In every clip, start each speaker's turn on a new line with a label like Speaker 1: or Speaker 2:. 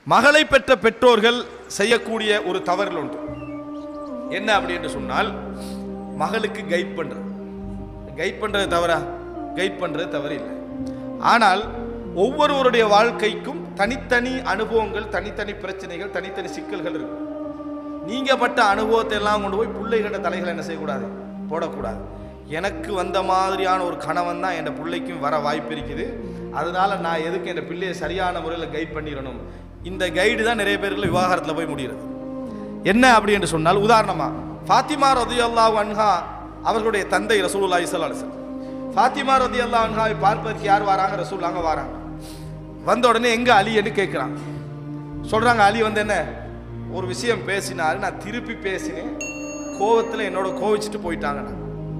Speaker 1: மகளை பெற்ற பெற்றோர்கள் செய்யக்கூடிய ஒரு தவறுகள் உண்டு என்ன அப்படி என்று சொன்னால் மகளுக்கு கைட் பண்றது கைட் பண்றது தவறா கைட் பண்றது தவறு இல்லை ஆனால் ஒவ்வொருவருடைய வாழ்க்கைக்கும் தனித்தனி அனுபவங்கள் தனித்தனி பிரச்சனைகள் தனித்தனி சிக்கல்கள் இருக்கும் நீங்க பட்ட அனுபவத்தை எல்லாம் கொண்டு போய் பிள்ளைகிட்ட தலைகளை என்ன செய்யக்கூடாது போடக்கூடாது எனக்கு வந்த மாதிரியான ஒரு கணவன் தான் என் பிள்ளைக்கும் வர வாய்ப்பு இருக்குது அதனால நான் எதுக்கு என் பிள்ளையை சரியான முறையில் கைட் பண்ணிடணும் இந்த கைடு தான் நிறைய பேருக்கு விவாகரத்தில் போய் முடிகிறது என்ன அப்படி என்று சொன்னால் உதாரணமா ஃபாத்திமா ரதியல்லாஹு அன்ஹா அவர்களுடைய தந்தை ரசூலுல்லாஹி ஸல்லல்லாஹு அலைஹி வஸல்லம் ஃபாத்திமா ரதியல்லாஹு அன்ஹாவை பார்ப்பதற்கு யார் வராங்க ரசூலுல்லாங்க வராங்க வந்த உடனே எங்க அலி என்று கேட்குறாங்க சொல்றாங்க அலி வந்து என்ன ஒரு விஷயம் பேசினாரு நான் திருப்பி பேசினேன் கோவத்தில் என்னோட கோவிச்சுட்டு போயிட்டாங்கண்ணா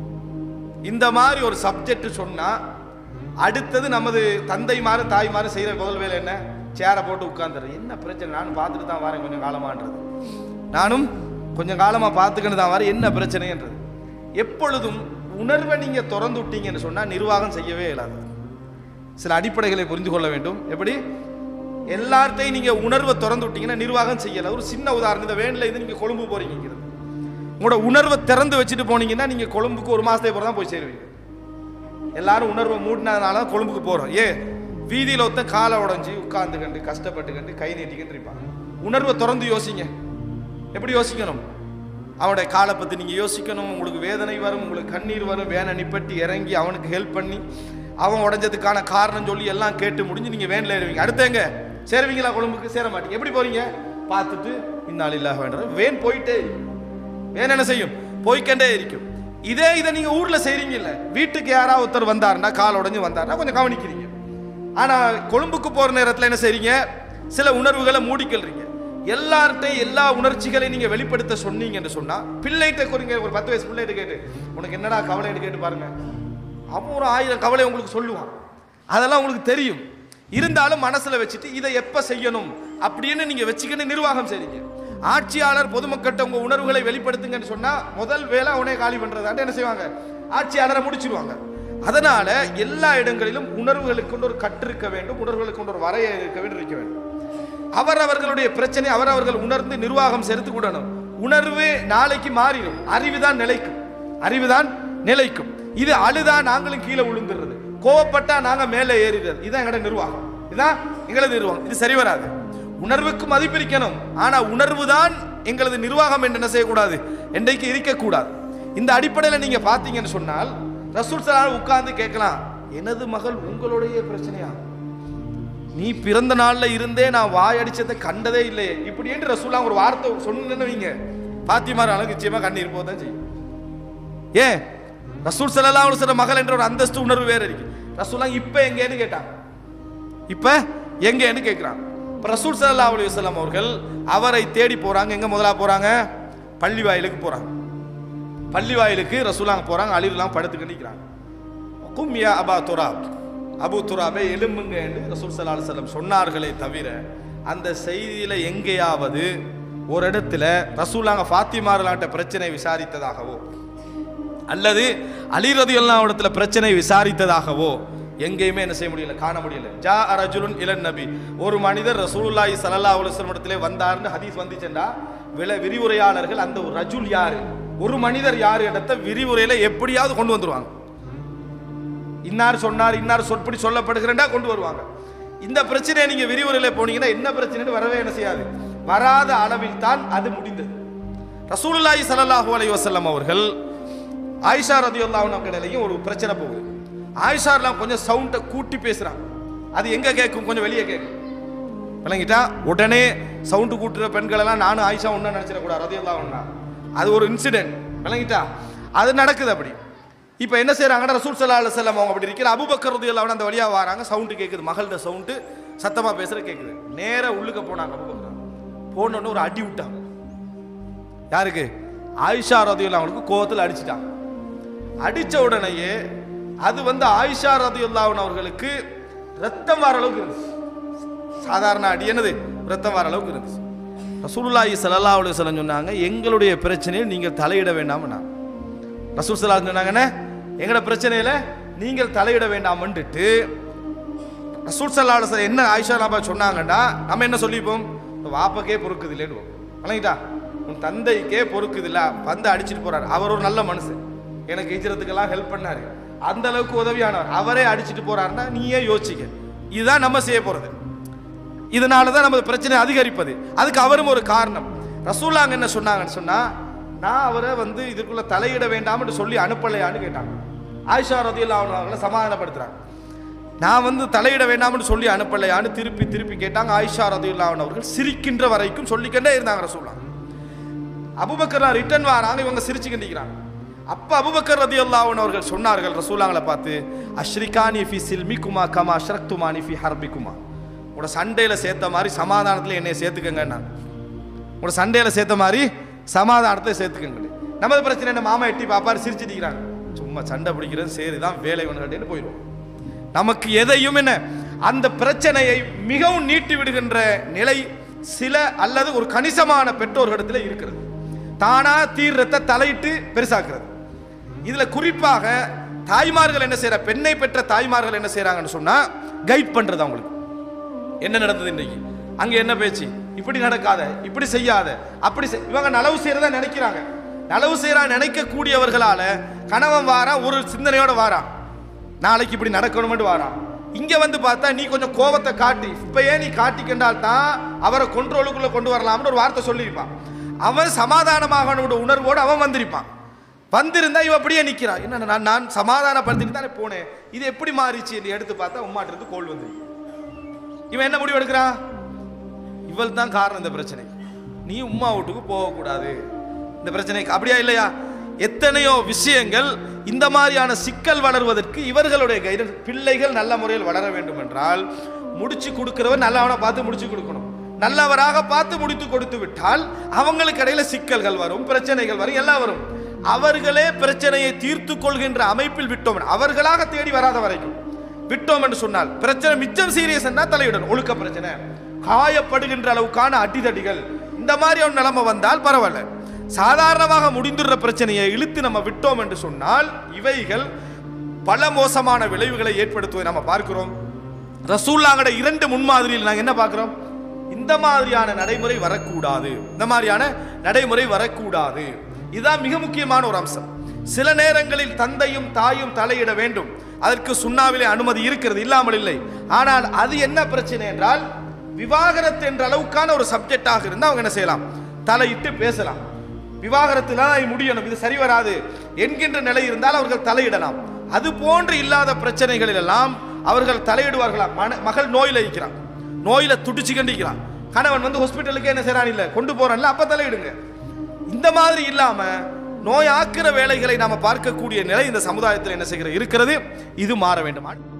Speaker 1: இந்த மாதிரி ஒரு சப்ஜெக்ட் சொன்னா அடுத்தது நமது தந்தை மாதிரி தாய் மாதிரி செய்யற முதல் வேலை என்ன சேரை போட்டு உட்கார்ந்துரு என்ன பிரச்சனை நானும் பார்த்துட்டு தான் வரேன் கொஞ்சம் காலமான்றது நானும் கொஞ்சம் காலமா பார்த்துக்கிட்டு தான் வரேன் என்ன பிரச்சனைன்றது எப்பொழுதும் உணர்வை நீங்க திறந்து விட்டீங்கன்னு சொன்னா நிர்வாகம் செய்யவே இயலாது சில அடிப்படைகளை புரிந்து கொள்ள வேண்டும் எப்படி எல்லார்ட்டையும் நீங்க உணர்வை திறந்து விட்டீங்கன்னா நிர்வாகம் செய்யல ஒரு சின்ன உதாரணம் இந்த வேன்ல இருந்து நீங்க கொழும்பு போறீங்கிறது உங்களோட உணர்வை திறந்து வச்சுட்டு போனீங்கன்னா நீங்க கொழும்புக்கு ஒரு மாசத்துக்கு அப்புறம் தான் போய் சேருவீங்க எல்லாரும் உணர்வை மூடினதுனால தான் கொழும்புக்கு போறோம் ஏ வீதியில ஒருத்த காலை உடைஞ்சு உட்கார்ந்து கண்டு கஷ்டப்பட்டு கண்டு கை நீட்டிக்கிட்டு இருப்பாங்க உணர்வை திறந்து யோசிங்க எப்படி யோசிக்கணும் அவனுடைய காலை பற்றி நீங்கள் யோசிக்கணும் உங்களுக்கு வேதனை வரும் உங்களுக்கு கண்ணீர் வரும் வேனை நிப்பட்டி இறங்கி அவனுக்கு ஹெல்ப் பண்ணி அவன் உடஞ்சதுக்கான காரணம் சொல்லி எல்லாம் கேட்டு முடிஞ்சு நீங்கள் வேனில் ஏறுவீங்க அடுத்து எங்க சேருவீங்களா கொழும்புக்கு சேர மாட்டீங்க எப்படி போறீங்க பார்த்துட்டு இந்நாள் இல்லாக வேண்டாம் வேன் போயிட்டே இருக்கும். வேன் என்ன செய்யும் போய்க்கண்டே இருக்கும் இதே இதை நீங்க ஊர்ல செய்றீங்கல்ல வீட்டுக்கு யாராவது ஒருத்தர் வந்தாருன்னா கால் உடைஞ்சு வந்தாருன்னா கொஞ்சம் கவனிக்கிறீங்க ஆனா கொழும்புக்கு போற நேரத்துல என்ன செய்றீங்க சில உணர்வுகளை மூடிக்கல்றீங்க எல்லார்ட்டையும் எல்லா உணர்ச்சிகளையும் நீங்க வெளிப்படுத்த சொன்னீங்கன்னு சொன்னா பிள்ளைகிட்ட குறிங்க ஒரு பத்து வயசு பிள்ளைகிட்ட கேட்டு உனக்கு என்னடா கவலைன்னு கேட்டு பாருங்க அப்போ ஒரு ஆயிரம் கவலை உங்களுக்கு சொல்லுவான் அதெல்லாம் உங்களுக்கு தெரியும் இருந்தாலும் மனசுல வச்சுட்டு இதை எப்ப செய்யணும் அப்படின்னு நீங்க வச்சுக்கின்னு நிர்வாகம் செய்றீங்க ஆட்சியாளர் பொதுமக்கள்கிட்ட உங்க உணர்வுகளை வெளிப்படுத்துங்கன்னு சொன்னா முதல் வேலை அவனே காலி பண்றதாண்டு என்ன செய்வாங்க ஆட்சியாளரை முடிச்சிருவாங்க அதனால எல்லா இடங்களிலும் உணர்வுகளுக்கு கொண்டு ஒரு கற்று இருக்க வேண்டும் உணர்வுகளுக்கு கொண்டு ஒரு வரைய இருக்க வேண்டும் இருக்க வேண்டும் அவரவர்களுடைய பிரச்சனை அவரவர்கள் உணர்ந்து நிர்வாகம் செலுத்து கூடணும் உணர்வு நாளைக்கு மாறிடும் அறிவுதான் நிலைக்கும் அறிவுதான் நிலைக்கும் இது அழுதா நாங்களும் கீழே விழுந்துடுறது கோவப்பட்டா நாங்க மேலே ஏறிடுறது இதுதான் எங்களோட நிர்வாகம் இதுதான் எங்களது நிர்வாகம் இது சரி வராது உணர்வுக்கு மதிப்பிரிக்கணும் ஆனா உணர்வு தான் எங்களது நிர்வாகம் என்று என்ன செய்யக்கூடாது என்றைக்கு இருக்கக்கூடாது இந்த அடிப்படையில் நீங்க பார்த்தீங்கன்னு சொன்னால் ரசூல் சலால் உட்கார்ந்து கேட்கலாம் எனது மகள் உங்களுடைய பிரச்சனையா நீ பிறந்த நாள்ல இருந்தே நான் வாய் அடிச்சதை கண்டதே இல்லையே இப்படி என்று ரசூலா ஒரு வார்த்தை சொன்னு வைங்க பாத்திமார் அளவுக்கு நிச்சயமா கண்ணீர் போதான் செய்யும் ஏன் ரசூல் சல்லா சில மகள் என்ற ஒரு அந்தஸ்து உணர்வு வேற இருக்கு ரசூலா இப்ப எங்கேன்னு கேட்டாங்க இப்ப எங்கேன்னு கேட்கிறாங்க இப்ப ரசூல் சல்லா அலி வசல்லாம் அவர்கள் அவரை தேடி போறாங்க எங்க முதலா போறாங்க பள்ளி வாயிலுக்கு போறாங்க பள்ளி வாயிலுக்கு ரசூலாங்க போறாங்க அழிவுலாம் படுத்துக்கிட்டு நிற்கிறாங்க கும்யா அபா துராப் அபு துராபே எலும்புங்க என்று ரசூல் சல்லா அலி வஸல்லம் சொன்னார்களே தவிர அந்த செய்தியில எங்கேயாவது ஒரு இடத்துல ரசூலாங்க ஃபாத்திமார்களாட்ட பிரச்சனை விசாரித்ததாகவோ அல்லது அலி ரதியல்லாஹு இடத்துல பிரச்சனை விசாரித்ததாகவோ எங்கேயுமே என்ன செய்ய முடியல காண முடியல ஜா அரஜுலுன் இளன் நபி ஒரு மனிதர் ரசூலுல்லாஹி ஸல்லல்லாஹு அலைஹி வஸல்லம் இடத்திலே வந்தார்னு ஹதீஸ் வந்துச்சேன்டா வில விரிவுரையாளர்கள் அந்த ஒரு ரஜுல் யாரு ஒரு மனிதர் யாரு இடத்த விரிவுரையில எப்படியாவது கொண்டு வந்துருவாங்க இன்னார் சொன்னார் இன்னார் சொற்படி சொல்லப்படுகிறேன்டா கொண்டு வருவாங்க இந்த பிரச்சனையை நீங்க விரிவுரையில போனீங்கன்னா என்ன பிரச்சனைன்னு வரவே என்ன செய்யாது வராத அளவில் தான் அது முடிந்தது ரசூலுல்லாஹி ஸல்லல்லாஹு அலைஹி வஸல்லம் அவர்கள் ஆயிஷா ரதியுல்லாஹு அன்ஹா கடையிலையும் ஒரு பிரச்சனை போகுது ஆயிஷாலாம் கொஞ்சம் சவுண்டை கூட்டி பேசுறாங்க அது எங்க கேட்கும் கொஞ்சம் வெளியே கேட்கும் விளங்கிட்டா உடனே சவுண்டு கூட்டுற பெண்கள் எல்லாம் நானும் ஆயிஷா ஒன்றா நினைச்சிடக்கூடாது ரதியுல்லாஹு அன்ஹா அது ஒரு இன்சிடென்ட் விளங்கிட்டா அது நடக்குது அப்படி இப்போ என்ன செய்றாங்கன்னா ரசூல் ஸல்லல்லாஹு அலைஹி வஸல்லம் அவங்க அப்படி இருக்கிற அபூபக்கர் ரதியுல்லாஹு அன்ஹு அந்த வழியா வராங்க சவுண்டு கேட்குது மகள்கிட்ட சவுண்டு சத்தமா பேசுற கேட்குது நேரா உள்ளுக்க போனாங்க அபூபக்கர் போன உடனே ஒரு அடி விட்டாங்க யாருக்கு ஆயிஷா ரதியுல்லா அவனுக்கு கோவத்தில் அடிச்சிட்டாங்க அடிச்ச உடனேயே அது வந்து ஆயிஷா ரதியுல்லாஹன் அவர்களுக்கு ரத்தம் வர அளவுக்கு இருந்துச்சு சாதாரண அடி என்னது ரத்தம் வர அளவுக்கு இருந்துச்சு ரசூலுல்லாஹி ஸல்லல்லாஹு அலைஹி வஸல்லம் சொன்னாங்க எங்களுடைய பிரச்சனையை நீங்கள் தலையிட வேண்டாம்னா ரசூல் ஸல்லல்லாஹு அலைஹி சொன்னாங்கண்ணே எங்களோட பிரச்சனையில நீங்கள் தலையிட வேண்டாம்ன்னுட்டு ரசூல் ஸல்லல்லாஹு அலைஹி வஸல்லம் என்ன ஆயிஷா நாபா சொன்னாங்கன்னா நம்ம என்ன சொல்லிப்போம் இந்த வாப்பக்கே பொறுக்குது இல்லைன்னு வணங்கிட்டா உன் தந்தைக்கே பொறுக்குது இல்ல வந்து அடிச்சிட்டு போறாரு அவர் ஒரு நல்ல மனுஷன் எனக்கு ஹிஜ்ரத்துக்கெல்லாம் ஹெல்ப் பண்ணாரு அந்த அளவுக்கு உதவியானவர் அவரே அடிச்சிட்டு போறாருன்னா நீயே யோசிக்க இதுதான் நம்ம செய்ய போறது இதனால தான் நமது பிரச்சனை அதிகரிப்பது அதுக்கு அவரும் ஒரு காரணம் ரசூலாங்க என்ன சொன்னாங்கன்னு சொன்னா நான் அவரை வந்து இதுக்குள்ள தலையிட வேண்டாம்னு சொல்லி அனுப்பலையான்னு கேட்டாங்க ஆயிஷா ரதியுல்லா அவங்களை சமாதானப்படுத்துறாங்க நான் வந்து தலையிட வேண்டாம்னு சொல்லி அனுப்பலையான்னு திருப்பி திருப்பி கேட்டாங்க ஆயிஷா ரதியுல்லா அவர்கள் சிரிக்கின்ற வரைக்கும் சொல்லிக்கிட்டே இருந்தாங்க ரசூலா அபுபக்கர் ரிட்டர்ன் வராங்க இவங்க சிரிச்சுக்கிட்டிருக்கிறாங்க அப்ப அபுபக்கர் ரதியுல்லாஹன் அவர்கள் சொன்னார்கள் ரசூலாங்களை பார்த்து அஷ்ரிகானி ஃபி சில்மிக்குமா கமா அஷ்ரக்துமானி ஃபி ஹர்பிக்குமா உங்களோட சண்டையில சேர்த்த மாதிரி சமாதானத்துல என்னைய சேர்த்துக்கங்க நான் உங்களோட சண்டையில சேர்த்த மாதிரி சமாதானத்தை சேர்த்துக்கங்க நமது பிரச்சனை என்ன மாமா எட்டி பாப்பாரு சிரிச்சிட்டிருக்கிறாங்க சும்மா சண்டை பிடிக்கிறது சரி தான் வேலை ஒன்று போயிடும் நமக்கு எதையும் என்ன அந்த பிரச்சனையை மிகவும் நீட்டி விடுகின்ற நிலை சில அல்லது ஒரு கணிசமான பெற்றோர்களிடத்தில் இருக்கிறது தானா தீர்றத்தை தலையிட்டு பெருசாக்குறது இதுல குறிப்பாக தாய்மார்கள் என்ன செய்யற பெண்ணை பெற்ற தாய்மார்கள் என்ன செய்யறாங்கன்னு சொன்னா கைட் பண்றது அவங்களுக்கு என்ன நடந்தது இன்னைக்கு அங்க என்ன பேச்சு இப்படி நடக்காத இப்படி செய்யாத அப்படி செய்- இவங்க நலவு செய்யறதா நினைக்கிறாங்க நலவு செய்யறா நினைக்கக்கூடியவர்களால கணவன் வாரான் ஒரு சிந்தனையோட வாரான் நாளைக்கு இப்படி நடக்கணும்னு வாரான் இங்க வந்து பார்த்தா நீ கொஞ்சம் கோபத்தை காட்டி இப்பயே நீ காட்டிக்கண்டால் தான் அவரை கொண்ட்ரோலுக்குள்ள கொண்டு வரலாம்னு ஒரு வார்த்தை சொல்லியிருப்பான் அவன் சமாதானமாக உணர்வோடு அவன் வந்திருப்பான் வந்திருந்தா இவ அப்படியே நிக்கிறான் என்ன நான் நான் சமாதானப்படுத்திட்டு தானே போனேன் இது எப்படி மாறிச்சு என்று எடுத்து பார்த்தா உம்மாட்டு இருந்து கோல் வந்துருக்கு இவன் என்ன முடிவு எடுக்கிறான் இவள் தான் காரணம் இந்த பிரச்சனை நீ உம்மா வீட்டுக்கு போகக்கூடாது இந்த பிரச்சனைக்கு அப்படியா இல்லையா எத்தனையோ விஷயங்கள் இந்த மாதிரியான சிக்கல் வளர்வதற்கு இவர்களுடைய கைடன்ஸ் பிள்ளைகள் நல்ல முறையில் வளர வேண்டும் என்றால் முடிச்சு கொடுக்கிறவர் நல்லவனை பார்த்து முடிச்சு கொடுக்கணும் நல்லவராக பார்த்து முடித்து கொடுத்து விட்டால் அவங்களுக்கு இடையில சிக்கல்கள் வரும் பிரச்சனைகள் வரும் எல்லாம் வரும் அவர்களே பிரச்சனையை தீர்த்து கொள்கின்ற அமைப்பில் விட்டோம் அவர்களாக தேடி வராத வரைக்கும் விட்டோம் என்று சொன்னால் பிரச்சனை மிச்சம் சீரியஸ் தலையிடணும் ஒழுக்க பிரச்சனை காயப்படுகின்ற அளவுக்கான அடிதடிகள் இந்த மாதிரி ஒரு நிலைமை வந்தால் பரவாயில்ல சாதாரணமாக முடிந்துடுற பிரச்சனையை இழுத்து நம்ம விட்டோம் என்று சொன்னால் இவைகள் பல மோசமான விளைவுகளை ஏற்படுத்துவதை நம்ம பார்க்கிறோம் ரசூல்லாங்கட இரண்டு முன்மாதிரியில் நாங்கள் என்ன பார்க்கிறோம் இந்த மாதிரியான நடைமுறை வரக்கூடாது இந்த மாதிரியான நடைமுறை வரக்கூடாது இதுதான் மிக முக்கியமான ஒரு அம்சம் சில நேரங்களில் தந்தையும் தாயும் தலையிட வேண்டும் அதற்கு சுண்ணாவிலே அனுமதி இருக்கிறது இல்லாமல் இல்லை ஆனால் அது என்ன பிரச்சனை என்றால் விவாகரத்து என்ற அளவுக்கான ஒரு சப்ஜெக்டாக இருந்தால் அவங்க என்ன செய்யலாம் தலையிட்டு பேசலாம் விவாகரத்துல முடியணும் இது சரி வராது என்கின்ற நிலை இருந்தால் அவர்கள் தலையிடலாம் அது போன்று இல்லாத பிரச்சனைகளில் எல்லாம் அவர்கள் தலையிடுவார்களாம் மன- மகள் நோயில இருக்கிறான் நோயில துடிச்சு கண்டிக்கிறான் கணவன் வந்து ஹாஸ்பிட்டலுக்கு என்ன செய்றான் இல்ல கொண்டு போறான்ல அப்ப தலையிடுங்க இந்த மாதிரி இல்லாம நோயாக்குற வேலைகளை நாம பார்க்கக்கூடிய நிலை இந்த சமுதாயத்தில் என்ன செய்கிற இருக்கிறது இது மாற வேண்டும்